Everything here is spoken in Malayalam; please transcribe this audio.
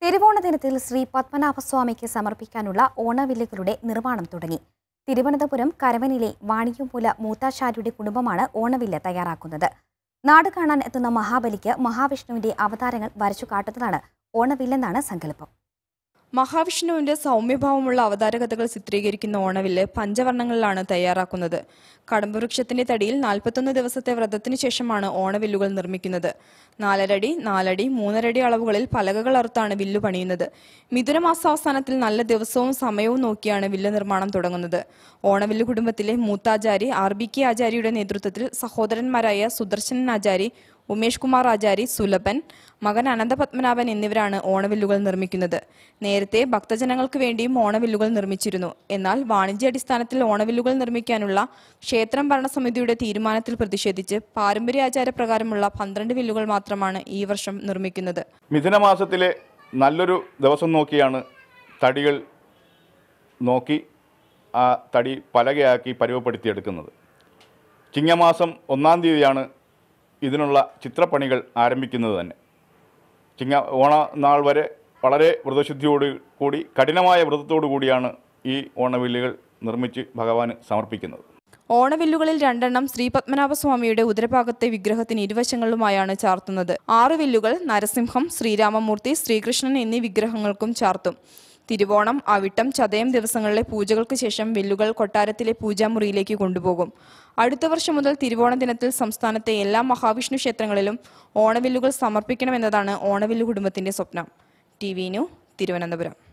തിരുവോണ ദിനത്തിൽ ശ്രീ പത്മനാഭസ്വാമിക്ക് സമർപ്പിക്കാനുള്ള ഓണവില്ലുകളുടെ നിർമ്മാണം തുടങ്ങി തിരുവനന്തപുരം കരവനിലെ വാണിയംപുല മൂത്താശാരിയുടെ കുടുംബമാണ് ഓണവില്ല് തയ്യാറാക്കുന്നത് നാട് കാണാൻ എത്തുന്ന മഹാബലിക്ക് മഹാവിഷ്ണുവിന്റെ അവതാരങ്ങൾ വരച്ചു കാട്ടുന്നതാണ് ഓണവില്ലെന്നാണ് സങ്കല്പം മഹാവിഷ്ണുവിന്റെ സൗമ്യഭാവമുള്ള അവതാരകഥകൾ ചിത്രീകരിക്കുന്ന ഓണവില്ല് പഞ്ചവർണ്ണങ്ങളിലാണ് തയ്യാറാക്കുന്നത് കടമ്പവൃക്ഷത്തിന്റെ തടിയിൽ നാൽപ്പത്തൊന്ന് ദിവസത്തെ വ്രതത്തിന് ശേഷമാണ് ഓണവില്ലുകൾ നിർമ്മിക്കുന്നത് നാലരടി നാലടി മൂന്നരടി അളവുകളിൽ പലകകൾ അറുത്താണ് വില്ലു പണിയുന്നത് മിഥുനമാസാവസാനത്തിൽ നല്ല ദിവസവും സമയവും നോക്കിയാണ് വില്ല് നിർമ്മാണം തുടങ്ങുന്നത് ഓണവില്ലു കുടുംബത്തിലെ മൂത്താചാരി ആർ ബി കെ ആചാര്യയുടെ നേതൃത്വത്തിൽ സഹോദരന്മാരായ സുദർശനൻ ആചാരി ഉമേഷ് കുമാർ ആചാരി സുലഭൻ മകൻ അനന്തപത്മനാഭൻ എന്നിവരാണ് ഓണവില്ലുകൾ നിർമ്മിക്കുന്നത് നേരത്തെ ഭക്തജനങ്ങൾക്ക് വേണ്ടിയും ഓണവില്ലുകൾ നിർമ്മിച്ചിരുന്നു എന്നാൽ വാണിജ്യാടിസ്ഥാനത്തിൽ ഓണവില്ലുകൾ നിർമ്മിക്കാനുള്ള ക്ഷേത്രം ഭരണസമിതിയുടെ തീരുമാനത്തിൽ പ്രതിഷേധിച്ച് പാരമ്പര്യാചാരപ്രകാരമുള്ള പന്ത്രണ്ട് വില്ലുകൾ മാത്രമാണ് ഈ വർഷം നിർമ്മിക്കുന്നത് മിഥുനമാസത്തിലെ നല്ലൊരു ദിവസം നോക്കിയാണ് തടികൾ നോക്കി ആ തടി പലകയാക്കി പരുവപ്പെടുത്തിയെടുക്കുന്നത് ചിങ്ങമാസം ഒന്നാം തീയതിയാണ് ഇതിനുള്ള ചിത്രപ്പണികൾ ആരംഭിക്കുന്നത് തന്നെ ചിങ്ങ ഓണ നാൾ വരെ വളരെ വ്രതശുദ്ധിയോട് കൂടി കഠിനമായ വ്രതത്തോടു കൂടിയാണ് ഈ ഓണവില്ലുകൾ നിർമ്മിച്ച് ഭഗവാന് സമർപ്പിക്കുന്നത് ഓണവില്ലുകളിൽ രണ്ടെണ്ണം ശ്രീ പത്മനാഭസ്വാമിയുടെ ഉദരഭാഗത്തെ വിഗ്രഹത്തിന് ഇരുവശങ്ങളിലുമായാണ് ചാർത്തുന്നത് ആറ് വില്ലുകൾ നരസിംഹം ശ്രീരാമമൂർത്തി ശ്രീകൃഷ്ണൻ എന്നീ വിഗ്രഹങ്ങൾക്കും ചാർത്തും തിരുവോണം അവിട്ടം ചതയം ദിവസങ്ങളിലെ പൂജകൾക്ക് ശേഷം വില്ലുകൾ കൊട്ടാരത്തിലെ പൂജാമുറിയിലേക്ക് കൊണ്ടുപോകും അടുത്ത വർഷം മുതൽ തിരുവോണ ദിനത്തിൽ സംസ്ഥാനത്തെ എല്ലാ മഹാവിഷ്ണു ക്ഷേത്രങ്ങളിലും ഓണവില്ലുകൾ സമർപ്പിക്കണമെന്നതാണ് ഓണവില്ലു കുടുംബത്തിന്റെ സ്വപ്നം ടി വി ന്യൂ തിരുവനന്തപുരം